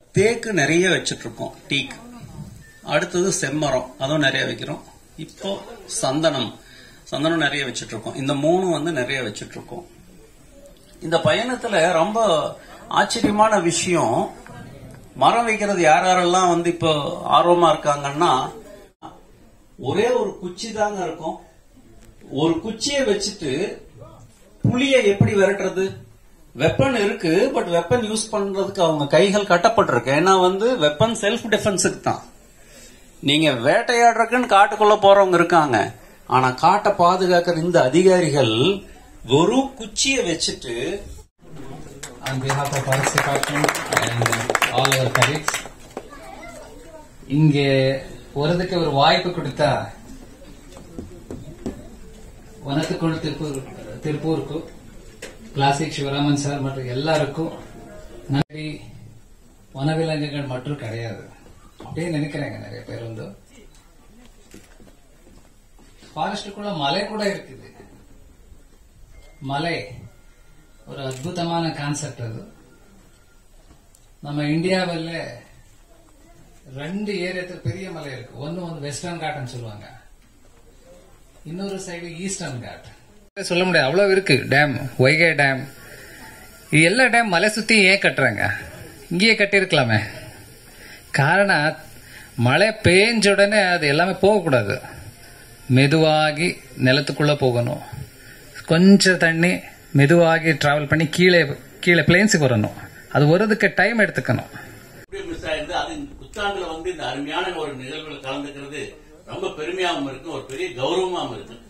தேக்கு நிறைய வச்சிட்டு இருக்கோம் டீக் அடுத்தது செம்மரம் அதுவும் நிறைய வைக்கிறோம் இப்போ சந்தனம் சந்தனம் நிறைய வச்சிட்டு இருக்கோம் இந்த மூணு வந்து நிறைய வச்சிட்டு இருக்கோம் இந்த பயணத்துல ரொம்ப ஆச்சரியமான விஷயம் மரம் வைக்கிறது யார் யாரெல்லாம் வந்து இப்போ ஆர்வமா இருக்காங்கன்னா ஒரே ஒரு குச்சி தாங்க இருக்கும் ஒரு குச்சியை வச்சுட்டு புளிய எப்படி விரட்டுறது வெப்பன் இருக்கு பட் வெப்பன் யூஸ் பண்றதுக்கு அவங்க கைகள் கட்டப்பட்டிருக்கு ஏன்னா வந்து வெப்பன் செல்ஃப் டிஃபென்ஸுக்கு தான் நீங்க வேட்டையாடுறதுக்குன்னு காட்டுக்குள்ள போறவங்க இருக்காங்க ஆனா காட்டை பாதுகாக்கிற இந்த அதிகாரிகள் வெறும் குச்சியை வச்சுட்டு on behalf of Forest Department and all our colleagues. இங்கே வரதுக்கு ஒரு வாய்ப்பு கொடுத்தா வனத்துக்குள் திருப்பூர் திருப்பூருக்கும் கிளாசிக் சிவராமன் சார் மற்றும் எல்லாருக்கும் நன்றி வனவிலங்குகள் மட்டும் கிடையாது அப்படியே நினைக்கிறாங்க நிறைய பேர் வந்து ஃபாரஸ்டுக்குள்ள மலை கூட இருக்குது மலை ஒரு ಅದ್ಭುತமான ಕಾನ್ಸೆಪ್ಟ್ ಅದು ನಮ್ಮ இந்தியாவில் ரெண்டு ஏரியாத்துல பெரிய மலை இருக்கு ஒன்னு வந்து வெஸ்டர்ன் காட்னு சொல்லுவாங்க இன்னொரு சைடு ஈஸ்டர்ன் காட் சொல்ல முடியாது அவ்வளவு இருக்கு டேம் வைகை டேம் இது எல்லா டேம் மலை சுத்தி ஏன் கட்டுறாங்க இங்கேயே கட்டியிருக்கலாமே காரணம் மழை பெய்ஞ்ச உடனே அது எல்லாமே போகக்கூடாது மெதுவாகி நிலத்துக்குள்ள போகணும் கொஞ்சம் தண்ணி மெதுவாகி டிராவல் பண்ணி கீழே கீழே பிளேன்ஸுக்கு வரணும் அது வரதுக்கு டைம் எடுத்துக்கணும் மிஸ் ஆயிருந்து அது புத்தாண்டுல வந்து இந்த அருமையான ஒரு நிகழ்வுல கலந்துக்கிறது ரொம்ப பெருமையாகவும் இருக்கு ஒரு பெரிய கௌரவமாகவும் இருக்கு